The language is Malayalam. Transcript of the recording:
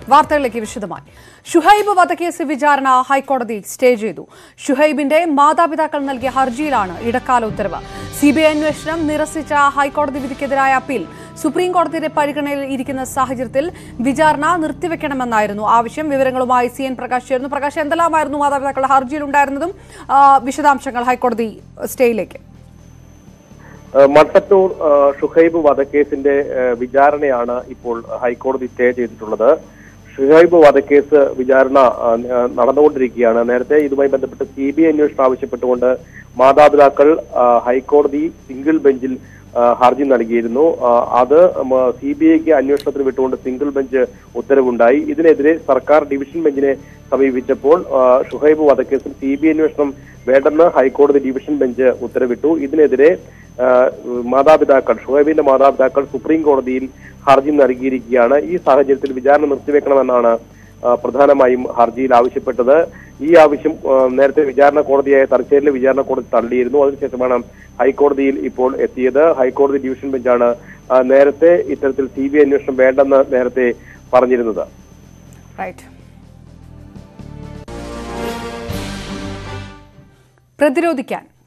വാർത്തകളിലേക്ക് വിശദമായി ഷുഹൈബ് വധക്കേസ് വിചാരണ ഹൈക്കോടതി സ്റ്റേ ചെയ്തു ഷുഹൈബിന്റെ മാതാപിതാക്കൾ നൽകിയ ഹർജിയിലാണ് ഇടക്കാല ഉത്തരവ് സിബിഐ അന്വേഷണം നിരസിച്ച ഹൈക്കോടതി വിധിക്കെതിരായ അപ്പീൽ സുപ്രീം കോടതിയുടെ പരിഗണനയിൽ ഇരിക്കുന്ന സാഹചര്യത്തിൽ വിചാരണ നിർത്തിവെക്കണമെന്നായിരുന്നു ആവശ്യം വിവരങ്ങളുമായി സി എൻ പ്രകാശ് ചേർന്നു പ്രകാശ് എന്തെല്ലാമായിരുന്നു മാതാപിതാക്കളുടെ ഹർജിയിൽ ഉണ്ടായിരുന്നതും ആ, വിശദാംശങ്ങൾ ഹൈക്കോടതി സ്റ്റേയിലേക്ക് ഏഹ് മട്ടത്തൂർ ഏഹ് ഷുഹൈബ് വധക്കേസിന്റെ ഏഹ് വിചാരണയാണ് ഇപ്പോൾ ഹൈക്കോടതി സ്റ്റേ ചെയ്തിട്ടുള്ളത് ഷുഹൈബ് വധക്കേസ് വിചാരണ ഏഹ് ഏഹ് നടന്നുകൊണ്ടിരിക്കുകയാണ് നേരത്തെ ഇതുമായി ബന്ധപ്പെട്ട് സി ബി ഐ അന്വേഷണം ആവശ്യപ്പെട്ടുകൊണ്ട് മാതാപിതാക്കൾ ഏഹ് ഹൈക്കോടതി സിംഗിൾ ബെഞ്ചിൽ ഏഹ് ഹർജി നൽകിയിരുന്നു ഏഹ് അത് സി ബി ഐക്ക് അന്വേഷണത്തിന് വിട്ടുകൊണ്ട് സിംഗിൾ ബെഞ്ച് ഉത്തരവുണ്ടായി ഇതിനെതിരെ സർക്കാർ ഡിവിഷൻ ബെഞ്ചിനെ സമീപിച്ചപ്പോൾ ഏഹ് ഷുഹൈബ് വധക്കേസിൽ സി ബി ഐ അന്വേഷണം വേണ്ടെന്ന് ഹൈക്കോടതി ഡിവിഷൻ ബെഞ്ച് ഉത്തരവിട്ടു ഇതിനെതിരെ ഏഹ് മാതാപിതാക്കൾ ഷുഹൈബിന്റെ മാതാപിതാക്കൾ സുപ്രീം കോടതിയിൽ ഹർജി നൽകിയിരിക്കുകയാണ് ഈ സാഹചര്യത്തിൽ വിചാരണ നിർത്തിവെക്കണമെന്നാണ് ഏഹ് പ്രധാനമായും ഹർജിയിൽ ആവശ്യപ്പെട്ടത് ഈ ആവശ്യം ഏഹ് നേരത്തെ വിചാരണ കോടതിയായ തലശ്ശേരിയിലെ വിചാരണ കോടതി തള്ളിയിരുന്നു അതിനുശേഷമാണ് ഹൈക്കോടതിയിൽ ഇപ്പോൾ എത്തിയത് ഹൈക്കോടതി ഡിവിഷൻ ബെഞ്ചാണ് ഏഹ് നേരത്തെ ഇത്തരത്തിൽ സി ബി ഐ അന്വേഷണം വേണ്ടെന്ന് നേരത്തെ പറഞ്ഞിരുന്നത് റൈറ്റ് പ്രതിരോധിക്കാൻ